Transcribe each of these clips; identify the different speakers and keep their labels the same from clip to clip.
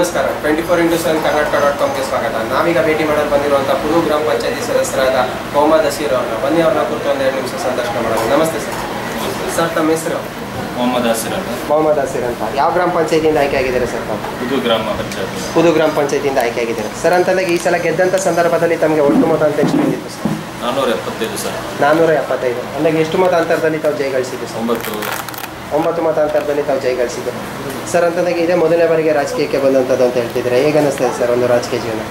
Speaker 1: ನಮಸ್ಕಾರ twenty four into seven Karnataka dot ಕಾಮ್ಗೆ ಸ್ವಾಗತ ನಾವೀಗ ಭೇಟಿ ಮಾಡಲು ಬಂದಿರುವಂಥ ಪುದು ಗ್ರಾಮ ಪಂಚಾಯತಿ ಸದಸ್ಯರಾದ ಮೊಹಮ್ಮದ್ ಹಸೀರ್ ಅವ್ರನ್ನ ಬನ್ನಿ ಅವ್ರನ್ನ ಕುರಿತು ಒಂದೆರಡು ನಿಮಿಷ ಸಂದರ್ಶನ ಮಾಡೋಣ ನಮಸ್ತೆ ಸರ್ ಸರ್ ತಮ್ಮ ಹೆಸರು
Speaker 2: ಮೊಹಮ್ಮದ್ ಹಸಿರ್ ಅಂತ
Speaker 1: ಮೊಹಮ್ಮದ್ ಹಸೀರ್ ಅಂತ ಯಾವ ಗ್ರಾಮ ಪಂಚಾಯತಿಯಿಂದ ಆಯ್ಕೆ ಆಗಿದ್ದಾರೆ ಸರ್ ತಾವು
Speaker 2: ಪುದು ಗ್ರಾಮ ಪಂಚಾಯತ್
Speaker 1: ಪುದು ಗ್ರಾಮ ಪಂಚಾಯತಿಯಿಂದ ಆಯ್ಕೆ ಆಗಿದ್ದಾರೆ ಸರ್ ಅಂತಂದಾಗ ಈ ಸಲ ಗೆದ್ದಂಥ ಸಂದರ್ಭದಲ್ಲಿ ತಮಗೆ ಒಟ್ಟು ಮತ ಅಂತ ಎಷ್ಟು ಬಂದಿತ್ತು ಸರ್
Speaker 2: ನಾನ್ನೂರ ಎಪ್ಪತ್ತೈದು ಸರ್
Speaker 1: ನಾನ್ನೂರ ಎಪ್ಪತ್ತೈದು ಅಂದಾಗ ಎಷ್ಟು ಮತ ಅಂತರದಲ್ಲಿ ತಾವು ಜಯಗಳಿಸಿದ್ದು ಸರ್
Speaker 2: ಒಂಬತ್ತು
Speaker 1: ಒಂಬತ್ತು ಮತ ಅಂತರದಲ್ಲಿ ತಾವು ಜಯಗಳಿಸಿದ್ದು ಸರ್ ಅಂತಂದಾಗ ಇದೇ ಮೊದಲನೇ ಬಾರಿಗೆ ರಾಜಕೀಯಕ್ಕೆ ಬಂದಂಥದ್ದು ಅಂತ ಹೇಳ್ತಿದ್ರೆ ಹೇಗೆ ಅನ್ನಿಸ್ತದೆ ಸರ್ ಒಂದು ರಾಜಕೀಯ ಜೀವನ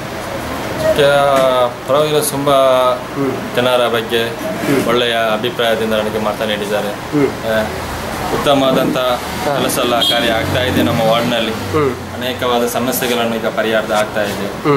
Speaker 2: ಕೆ- ಪರವಾಗಿಲ್ಲ ತುಂಬ
Speaker 1: ಹ್ಞೂ
Speaker 2: ಜನರ ಬಗ್ಗೆ
Speaker 1: ಹ್ಮ್.
Speaker 2: ಒಳ್ಳೆಯ ಅಭಿಪ್ರಾಯದಿಂದ ನನಗೆ ಮಾತನಾಡಿದ್ದಾರೆ
Speaker 1: ಹ್ಞೂ
Speaker 2: ಆ, ಉತ್ತಮವಾದಂಥ ಕೆಲಸ ಎಲ್ಲ ಕಾರ್ಯ ಆಗ್ತಾ ಇದೆ ನಮ್ಮ ವಾರ್ಡ್ನಲ್ಲಿ
Speaker 1: ಹ್ಞೂ
Speaker 2: ಅನೇಕವಾದ ಸಮಸ್ಯೆಗಳನ್ನು ಈಗ ಪರಿಹಾರ ಆಗ್ತಾ ಇದೆ
Speaker 1: ಹ್ಞೂ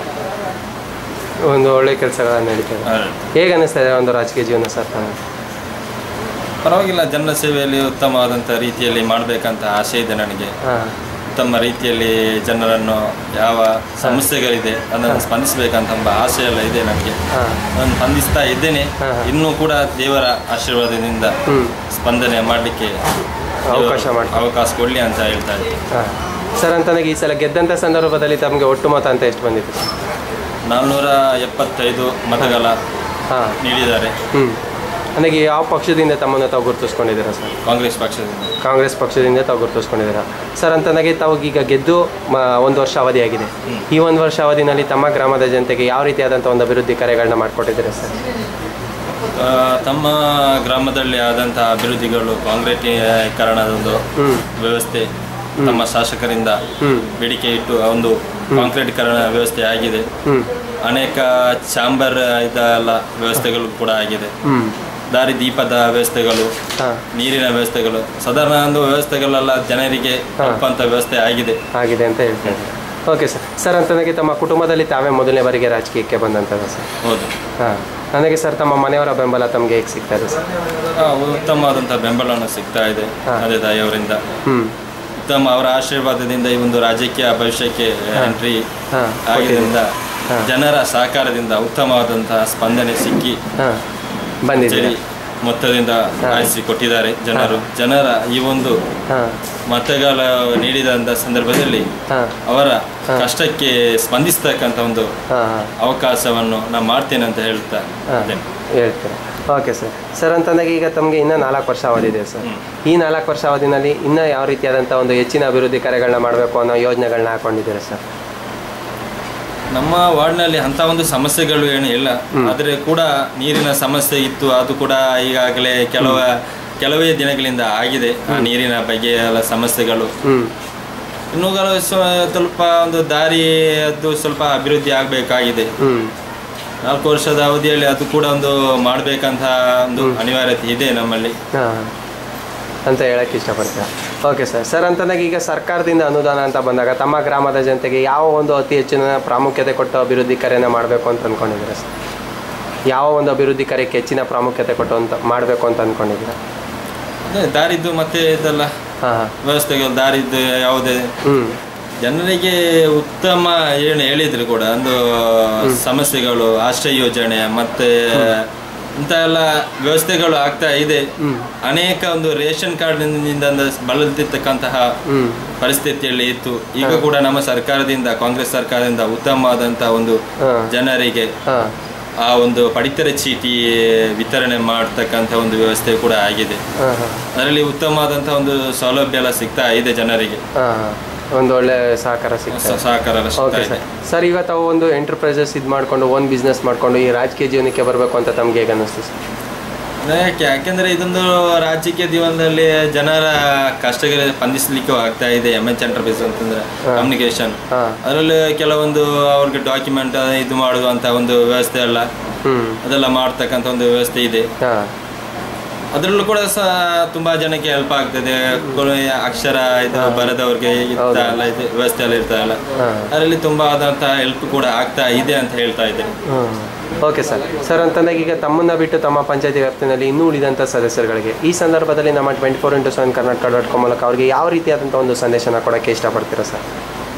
Speaker 1: ಒಂದು ಒಳ್ಳೆ ಕೆಲಸಗಳನ್ನು ನಡೀತದೆ
Speaker 2: ಆ,
Speaker 1: ಹೇಗೆ ಅನ್ನಿಸ್ತಾ ಇದೆ ಒಂದು ರಾಜಕೀಯ ಜೀವನ ಸರ್ ತಮಗೆ
Speaker 2: ಪರವಾಗಿಲ್ಲ ಜನರ ಸೇವೆಯಲ್ಲಿ ಉತ್ತಮವಾದಂಥ ರೀತಿಯಲ್ಲಿ ಮಾಡಬೇಕಂತ ಆಸೆ ಇದೆ ನನಗೆ
Speaker 1: ಹಾಂ
Speaker 2: ಉತ್ತಮ ರೀತಿಯಲ್ಲಿ ಜನರನ್ನು ಯಾವ ಸಮಸ್ಯೆಗಳಿದೆ ಅದನ್ನು ಸ್ಪಂದಿಸಬೇಕಂತ ಎಂಬ ಆಸೆ ಎಲ್ಲ ಇದೆ ನನಗೆ
Speaker 1: ಹಾಂ
Speaker 2: ನಾನು ಸ್ಪಂದಿಸ್ತಾ ಇದ್ದೇನೆ
Speaker 1: ಹಾ, ಹಾ.
Speaker 2: ಇನ್ನೂ ಕೂಡ ದೇವರ ಆಶೀರ್ವಾದದಿಂದ
Speaker 1: ಹ್ಞೂ
Speaker 2: ಸ್ಪಂದನೆ ಮಾಡಲಿಕ್ಕೆ
Speaker 1: ಅವಕಾಶ ಮಾಡಿ
Speaker 2: ಅವಕಾಶ ಕೊಡಲಿ ಅಂತ ಹೇಳ್ತಾ ಇದ್ದೀನಿ
Speaker 1: ಹಾಂ ಸರ್ ಅಂತಂದಾಗ ಈ ಸಲ ಗೆದ್ದಂಥ ಸಂದರ್ಭದಲ್ಲಿ ತಮಗೆ ಒಟ್ಟು ಮತ ಅಂತ ಎಷ್ಟು ಬಂದಿತ್ತು
Speaker 2: ನಾನ್ನೂರ ಎಪ್ಪತ್ತೈದು ಮತಗಳ
Speaker 1: ಹಾಂ
Speaker 2: ನೀಡಿದ್ದಾರೆ
Speaker 1: ಹ್ಞೂ ನನಗೆ ಯಾವ ಪಕ್ಷದಿಂದ ತಮ್ಮನ್ನು ತಾವು ಗುರುತಿಸ್ಕೊಂಡಿದ್ದೀರಾ ಸರ್
Speaker 2: ಕಾಂಗ್ರೆಸ್ ಪಕ್ಷದಿಂದ
Speaker 1: ಕಾಂಗ್ರೆಸ್ ಪಕ್ಷದಿಂದ ತಾವು ಗುರುತಿಸ್ಕೊಂಡಿದ್ದೀರಾ ಸರ್ ಅಂತಂದಾಗೆ ತಾವು ಈಗ ಗೆದ್ದು ಮ ಒಂದು ವರ್ಷ ಅವಧಿಯಾಗಿದೆ ಈ ಒಂದು ವರ್ಷ ಅವಧಿನಲ್ಲಿ ತಮ್ಮ ಗ್ರಾಮದ ಜನತೆಗೆ ಯಾವ ರೀತಿಯಾದಂಥ ಒಂದು ಅಭಿವೃದ್ಧಿ ಕಾರ್ಯಗಳನ್ನ ಮಾಡಿಕೊಟ್ಟಿದ್ದೀರಾ ಸರ್
Speaker 2: ಆ, ತಮ್ಮ ಗ್ರಾಮದಲ್ಲಿ ಆದಂತಹ ಅಭಿವೃದ್ಧಿಗಳು ಕಾಂಕ್ರೀಟೀಕರಣದ ಒಂದು
Speaker 1: ಹ್ಞೂ
Speaker 2: ವ್ಯವಸ್ಥೆ ತಮ್ಮ ಶಾಸಕರಿಂದ
Speaker 1: ಹ್ಞೂ
Speaker 2: ಬೇಡಿಕೆ ಇಟ್ಟು ಒಂದು ಕಾಂಕ್ರೀಟೀಕರಣ ವ್ಯವಸ್ಥೆ ಆಗಿದೆ
Speaker 1: ಹ್ಞೂ
Speaker 2: ಅನೇಕ ಚಾಂಬರ್ ಇದೆಲ್ಲ ವ್ಯವಸ್ಥೆಗಳು ಕೂಡ ಆಗಿದೆ
Speaker 1: ಹ್ಞೂ
Speaker 2: ದಾರಿ ದೀಪದ ವ್ಯವಸ್ಥೆಗಳು
Speaker 1: ಹಾಂ
Speaker 2: ನೀರಿನ ವ್ಯವಸ್ಥೆಗಳು ಸಾಧಾರಣ ಒಂದು ವ್ಯವಸ್ಥೆಗಳೆಲ್ಲ ಜನರಿಗೆ ತಲುಪುವಂಥ ವ್ಯವಸ್ಥೆ ಆಗಿದೆ
Speaker 1: ಆಗಿದೆ ಅಂತ ಹೇಳ್ತಾರೆ ಓಕೆ ಸರ್ ಸರ್ ಅಂತಂದಾಗೆ ತಮ್ಮ ಕುಟುಂಬದಲ್ಲಿ ತಾವೇ ಮೊದಲನೇ ಬಾರಿಗೆ ರಾಜಕೀಯಕ್ಕೆ ಬಂದಂಥದ್ದು ಸರ್
Speaker 2: ಹೌದು
Speaker 1: ಹಾಂ ನನಗೆ ಸರ್ ತಮ್ಮ ಮನೆಯವರ ಬೆಂಬಲ ತಮಗೆ ಹೇಗೆ ಸಿಗ್ತಾ ಇದೆ ಸರ್
Speaker 2: ಆ, ಉತ್ತಮವಾದಂಥ ಬೆಂಬಲವನ್ನು ಸಿಗ್ತಾ ಇದೆ
Speaker 1: ಹಾ.
Speaker 2: ಅದೇ ತಾಯಿಯವರಿಂದ
Speaker 1: ಹ್ಞೂ
Speaker 2: ಉತ್ತಮ ಅವರ ಆಶೀರ್ವಾದದಿಂದ ಈ ಒಂದು ರಾಜಕೀಯ ಭವಿಷ್ಯಕ್ಕೆ ಎಂಟ್ರಿ
Speaker 1: ಹಾಂ
Speaker 2: ಆಗಿದ್ದರಿಂದ
Speaker 1: ಹಾ.
Speaker 2: ಜನರ ಸಹಕಾರದಿಂದ ಉತ್ತಮವಾದಂತಹ ಸ್ಪಂದನೆ ಸಿಕ್ಕಿ
Speaker 1: ಹಾಂ ಬಂದಿದ್ದೀರಿ
Speaker 2: ಸರಿ ಮೊತ್ತದಿಂದ
Speaker 1: ಹಾ.
Speaker 2: ಆರಿಸಿ ಕೊಟ್ಟಿದ್ದಾರೆ ಜನರು ಜನರ ಈ ಒಂದು
Speaker 1: ಹಾಂ
Speaker 2: ಮತಗಳ ನೀಡಿದಂಥ ಸಂದರ್ಭದಲ್ಲಿ
Speaker 1: ಹಾಂ
Speaker 2: ಅವರ
Speaker 1: ಹಾ.
Speaker 2: ಕಷ್ಟಕ್ಕೆ ಸ್ಪಂದಿಸ್ತಕ್ಕಂಥ ಒಂದು
Speaker 1: ಹಾಂ ಹಾಂ
Speaker 2: ಅವಕಾಶವನ್ನು ನಾನು ಮಾಡ್ತೇನೆ ಅಂತ ಹೇಳ್ತಾ
Speaker 1: ಹಾಂ
Speaker 2: ಇದ್ದೇನೆ.
Speaker 1: ಹೇಳ್ತೀರಾ ಓಕೆ ಸರ್ ಸರ್ ಅಂತಂದಾಗ ಈಗ ತಮಗೆ ಇನ್ನೂ ನಾಲ್ಕು ವರ್ಷ ಅವಧಿ ಇದೆ ಸರ್
Speaker 2: ಹ್ಮ್.
Speaker 1: ಈ ನಾಲ್ಕು ವರ್ಷ ಅವಧಿನಲ್ಲಿ ಇನ್ನೂ ಯಾವ ರೀತಿಯಾದಂಥ ಒಂದು ಹೆಚ್ಚಿನ ಅಭಿವೃದ್ಧಿ ಕಾರ್ಯಗಳನ್ನ ಮಾಡಬೇಕು ಅನ್ನೋ ಯೋಜನೆಗಳನ್ನ ಹಾಕೊಂಡಿದ್ದೀರಾ ಸರ್
Speaker 2: ನಮ್ಮ ವಾರ್ಡ್ನಲ್ಲಿ ಅಂಥ ಒಂದು ಸಮಸ್ಯೆಗಳು ಏನು ಇಲ್ಲ ಆದರೆ ಕೂಡ ನೀರಿನ ಸಮಸ್ಯೆ ಇತ್ತು ಅದು ಕೂಡ ಈಗಾಗಲೇ ಕೆಲವ ಕೆಲವೇ ದಿನಗಳಿಂದ ಆಗಿದೆ ಆ ನೀರಿನ ಬಗ್ಗೆ ಎಲ್ಲ ಸಮಸ್ಯೆಗಳು
Speaker 1: ಹ್ಞೂ
Speaker 2: ಇನ್ನೂ ಕೆಲವು ಸ್ವ- ಸ್ವಲ್ಪ ಒಂದು ದಾರಿ ಅದು ಸ್ವಲ್ಪ ಅಭಿವೃದ್ಧಿ ಆಗಬೇಕಾಗಿದೆ
Speaker 1: ಹ್ಞೂ
Speaker 2: ನಾಲ್ಕು ವರ್ಷದ ಅವಧಿಯಲ್ಲಿ ಅದು ಕೂಡ ಒಂದು ಮಾಡಬೇಕಂತ ಒಂದು ಅನಿವಾರ್ಯತೆ ಇದೆ ನಮ್ಮಲ್ಲಿ
Speaker 1: ಹಾಂ ಅಂತ ಹೇಳಕ್ಕೆ ಇಷ್ಟಪಡ್ತೀರಾ ಓಕೆ ಸರ್ ಸರ್ ಅಂತಂದಾಗ ಈಗ ಸರ್ಕಾರದಿಂದ ಅನುದಾನ ಅಂತ ಬಂದಾಗ ತಮ್ಮ ಗ್ರಾಮದ ಜನತೆಗೆ ಯಾವ ಒಂದು ಅತಿ ಹೆಚ್ಚಿನ ಪ್ರಾಮುಖ್ಯತೆ ಕೊಟ್ಟು ಅಭಿವೃದ್ಧಿ ಕಾರ್ಯನ ಮಾಡಬೇಕು ಅಂತ ಅಂದ್ಕೊಂಡಿದ್ದೀರಾ ಸರ್ ಯಾವ ಒಂದು ಅಭಿವೃದ್ಧಿ ಕಾರ್ಯಕ್ಕೆ ಹೆಚ್ಚಿನ ಪ್ರಾಮುಖ್ಯತೆ ಕೊಟ್ಟು ಅಂತ ಮಾಡಬೇಕು ಅಂತ ಅಂದ್ಕೊಂಡಿದ್ದೀರಾ
Speaker 2: ಅದೇ ದಾರಿದ್ದು ಮತ್ತೆ ಇದೆಲ್ಲ
Speaker 1: ಹಾಂ ಹಾಂ
Speaker 2: ವ್ಯವಸ್ಥೆಗಳು ದಾರಿದ್ದು ಯಾವುದೇ
Speaker 1: ಹ್ಞೂ
Speaker 2: ಜನರಿಗೆ ಉತ್ತಮ ಏನು ಹೇಳಿದ್ರು ಕೂಡ ಒಂದು ಸಮಸ್ಯೆಗಳು ಆಶ್ರಯ ಯೋಜನೆ ಮತ್ತೆ ಇಂಥ ಎಲ್ಲ ವ್ಯವಸ್ಥೆಗಳು ಆಗ್ತಾ ಇದೆ
Speaker 1: ಹ್ಞೂ
Speaker 2: ಅನೇಕ ಒಂದು ರೇಷನ್ ಕಾರ್ಡ್ನಿಂದ ಬಳಲ್ತಿರ್ತಕ್ಕಂತಹ
Speaker 1: ಹ್ಞೂ
Speaker 2: ಪರಿಸ್ಥಿತಿಯಲ್ಲಿ ಇತ್ತು ಈಗ ಕೂಡ ನಮ್ಮ ಸರ್ಕಾರದಿಂದ ಕಾಂಗ್ರೆಸ್ ಸರ್ಕಾರದಿಂದ ಉತ್ತಮವಾದಂತಹ ಒಂದು
Speaker 1: ಹಾಂ
Speaker 2: ಜನರಿಗೆ
Speaker 1: ಹಾಂ
Speaker 2: ಆ ಒಂದು ಪಡಿತರ ಚೀಟಿ ವಿತರಣೆ ಮಾಡ್ತಕ್ಕಂಥ ಒಂದು ವ್ಯವಸ್ಥೆ ಕೂಡ ಆಗಿದೆ
Speaker 1: ಹಾಂ ಹಾಂ
Speaker 2: ಅದರಲ್ಲಿ ಉತ್ತಮವಾದಂಥ ಒಂದು ಸೌಲಭ್ಯ ಎಲ್ಲ ಸಿಗ್ತಾ ಇದೆ ಜನರಿಗೆ
Speaker 1: ಹಾಂ ಒಂದು ಒಳ್ಳೆ ಸಹಕಾರ ಸಿಗ್ತದೆ
Speaker 2: ಸ- ಸಹಕಾರ ಎಲ್ಲ ಸಿಗ್ತಾ
Speaker 1: ಓಕೆ
Speaker 2: ಇದೆ
Speaker 1: ಸರ್ ಸರ್ ಈಗ ತಾವು ಒಂದು ಎಂಟರ್ಪ್ರೈಸಸ್ ಇದು ಮಾಡಿಕೊಂಡು ಓನ್ ಬಿಸ್ನೆಸ್ ಮಾಡಿಕೊಂಡು ಈ ರಾಜಕೀಯ ಜೀವನಕ್ಕೆ ಬರಬೇಕು ಅಂತ ತಮ್ಗೆ ಹೇಗೆ ಅನ್ನಿಸ್ತು ಸರ್
Speaker 2: ಯಾಕೆ ಯಾಕೆಂದ್ರೆ ಇದೊಂದು ರಾಜಕೀಯ ಜೀವನದಲ್ಲಿ ಜನರ ಕಷ್ಟಗಳಿಗೆ ಸ್ಪಂದಿಸಲಿಕ್ಕೆ ಆಗ್ತಾ ಇದೆ ಎಮ್ ಎಚ್ ಎಂಟರ್ಪ್ರೈಸ್ ಅಂತಂದ್ರೆ ಕಮ್ಯುನಿಕೇಶನ್
Speaker 1: ಹಾಂ
Speaker 2: ಅದರಲ್ಲಿ ಕೆಲವೊಂದು ಅವ್ರಿಗೆ ಡಾಕ್ಯುಮೆಂಟ್ ಇದು ಮಾಡುವಂತ ಒಂದು ವ್ಯವಸ್ಥೆ ಎಲ್ಲ
Speaker 1: ಹ್ಞೂ
Speaker 2: ಅದೆಲ್ಲ ಮಾಡ್ತಕ್ಕಂಥ ಒಂದು ವ್ಯವಸ್ಥೆ ಇದೆ
Speaker 1: ಹಾಂ
Speaker 2: ಅದರಲ್ಲೂ ಕೂಡ ಸಹ ತುಂಬಾ ಜನಕ್ಕೆ ಹೆಲ್ಪ್ ಆಗ್ತದೆ ಕೊನೆ ಅಕ್ಷರ ಇದು ಬರದವ್ರಿಗೆ ಇರ್ತಾ ಎಲ್ಲ ಇದು ವ್ಯವಸ್ಥೆ ಎಲ್ಲ ಇರ್ತಾರಲ್ಲ
Speaker 1: ಹಾಂ
Speaker 2: ಅದರಲ್ಲಿ ತುಂಬಾ ಆದಂತಹ ಹೆಲ್ಪ್ ಕೂಡ ಆಗ್ತಾ ಇದೆ ಅಂತ ಹೇಳ್ತಾ ಇದ್ದೇನೆ
Speaker 1: ಹ್ಮ್. ಓಕೆ ಸರ್ ಸರ್ ಅಂತಂದಾಗ ಈಗ ತಮ್ಮನ್ನ ಬಿಟ್ಟು ತಮ್ಮ ಪಂಚಾಯತಿ ವ್ಯಾಪ್ತಿನಲ್ಲಿ ಇನ್ನೂ ಉಳಿದಂಥ ಸದಸ್ಯರುಗಳಿಗೆ ಈ ಸಂದರ್ಭದಲ್ಲಿ ನಮ್ಮ twenty four into seven Karnataka dot com ಮೂಲಕ ಅವ್ರಿಗೆ ಯಾವ ರೀತಿಯಾದಂಥ ಒಂದು ಸಂದೇಶನ ಕೊಡೋಕ್ಕೆ ಇಷ್ಟಪಡ್ತೀರಾ ಸರ್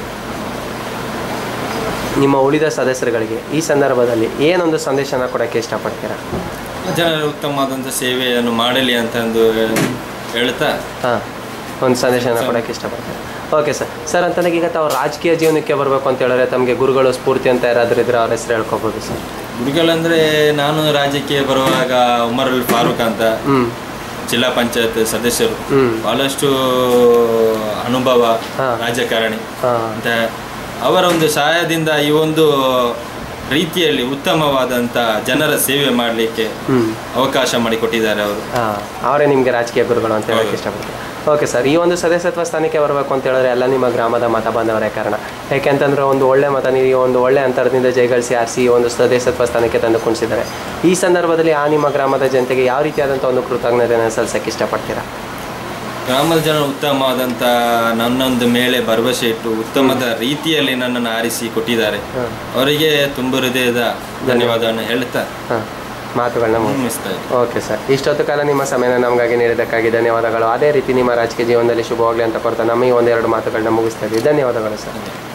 Speaker 1: ನಿಮ್ಮ ಉಳಿದ ಸದಸ್ಯರುಗಳಿಗೆ ಈ ಸಂದರ್ಭದಲ್ಲಿ ಏನೊಂದು ಸಂದೇಶನ ಕೊಡೋಕ್ಕೆ ಇಷ್ಟಪಡ್ತೀರಾ
Speaker 2: ಜನರು ಉತ್ತಮವಾದಂಥ ಸೇವೆಯನ್ನು ಮಾಡಲಿ ಅಂತ ಒಂದು ಹೇಳ್ತಾ
Speaker 1: ಹಾಂ ಒಂದು ಸಂದೇಶನ ಕೊಡೋಕ್ಕೆ ಇಷ್ಟಪಡ್ತೀನಿ ಓಕೆ ಸರ್ ಸರ್ ಅಂತಂದಾಗ ಈಗ ತಾವು ರಾಜಕೀಯ ಜೀವನಕ್ಕೆ ಬರಬೇಕು ಅಂತ ಹೇಳಿದ್ರೆ ತಮಗೆ ಗುರುಗಳು ಸ್ಫೂರ್ತಿ ಅಂತ ಯಾರಾದ್ರೂ ಇದ್ರೆ ಅವ್ರ ಹೆಸರು ಹೇಳ್ಕೊಬೋದು ಸರ್
Speaker 2: ಗುರುಗಳಂದ್ರೆ ನಾನು ರಾಜ್ಯಕ್ಕೆ ಬರುವಾಗ ಉಮರ್ ಅಲ್ ಫಾರೂಕ್ ಅಂತ
Speaker 1: ಹ್ಞೂ
Speaker 2: ಜಿಲ್ಲಾ ಪಂಚಾಯತ್ ಸದಸ್ಯರು
Speaker 1: ಹ್ಞೂ
Speaker 2: ಬಹಳಷ್ಟು ಅನುಭವ
Speaker 1: ಹಾ.
Speaker 2: ರಾಜಕಾರಣಿ
Speaker 1: ಹಾಂ
Speaker 2: ಅಂತ ಅವರ ಒಂದು ಸಹಾಯದಿಂದ ಈ ಒಂದು ರೀತಿಯಲ್ಲಿ ಉತ್ತಮವಾದಂಥ ಜನರ ಸೇವೆ ಮಾಡಲಿಕ್ಕೆ
Speaker 1: ಹ್ಞೂ
Speaker 2: ಅವಕಾಶ ಮಾಡಿಕೊಟ್ಟಿದ್ದಾರೆ ಅವರು
Speaker 1: ಹಾಂ ಅವರೇ ನಿಮಗೆ ರಾಜಕೀಯ ಗುರುಗಳು ಅಂತ ಹೇಳಕ್ಕೆ
Speaker 2: ಹೌದು.
Speaker 1: ಇಷ್ಟಪಡ್ತೀನಿ ಓಕೆ ಸರ್ ಈ ಒಂದು ಸದಸ್ಯತ್ವ ಸ್ಥಾನಕ್ಕೆ ಬರಬೇಕು ಅಂತ ಹೇಳಿದ್ರೆ ಎಲ್ಲ ನಿಮ್ಮ ಗ್ರಾಮದ ಮತ ಬಾಂಧವರೇ ಕಾರಣ ಯಾಕೆಂತಂದ್ರೆ ಒಂದು ಒಳ್ಳೆ ಮತ ನೀವು ಈ ಒಂದು ಒಳ್ಳೆ ಅಂತರದಿಂದ ಜಯಗಳಿಸಿ ಆರಿಸಿ ಈ ಒಂದು ಸದಸ್ಯತ್ವ ಸ್ಥಾನಕ್ಕೆ ತಂದು ಕುಣಿಸಿದ್ದಾರೆ ಈ ಸಂದರ್ಭದಲ್ಲಿ ಆ ನಿಮ್ಮ ಗ್ರಾಮದ ಜನತೆಗೆ ಯಾವ ರೀತಿಯಾದಂಥ ಒಂದು ಕೃತಜ್ಞತೆಯನ್ನು ಸಲ್ಲಿಸಕ್ಕೆ ಇಷ್ಟಪಡ್ತೀರಾ
Speaker 2: ಗ್ರಾಮದ ಜನ ಉತ್ತಮವಾದಂಥ ನನ್ನೊಂದು ಮೇಲೆ ಭರವಸೆ ಇಟ್ಟು ಉತ್ತಮದ ರೀತಿಯಲ್ಲಿ ನನ್ನನ್ನು ಆರಿಸಿ ಕೊಟ್ಟಿದ್ದಾರೆ
Speaker 1: ಹಾಂ
Speaker 2: ಅವರಿಗೆ ತುಂಬ ಹೃದಯದ ಧನ್ಯವಾದವನ್ನು ಹೇಳ್ತಾ
Speaker 1: ಹಾಂ ಮಾತುಗಳನ್ನ ಮುಗಿಸಿ
Speaker 2: ಮುಗಿಸ್ತಾ ಇದ್ದೀನಿ.
Speaker 1: ಓಕೆ ಸರ್ ಇಷ್ಟೊತ್ತು ಕಾಲ ನಿಮ್ಮ ಸಮಯನ ನಮಗಾಗಿ ನೀಡಿದ್ದಕ್ಕಾಗಿ ಧನ್ಯವಾದಗಳು ಅದೇ ರೀತಿ ನಿಮ್ಮ ರಾಜಕೀಯ ಜೀವನದಲ್ಲಿ ಶುಭವಾಗಲಿ ಅಂತ ಕೊಡ್ತಾ ನಮ್ಮ ಈ ಒಂದೆರಡು ಮಾತುಗಳನ್ನ ಮುಗಿಸ್ತಾ ಇದ್ದೀವಿ ಧನ್ಯವಾದಗಳು ಸರ್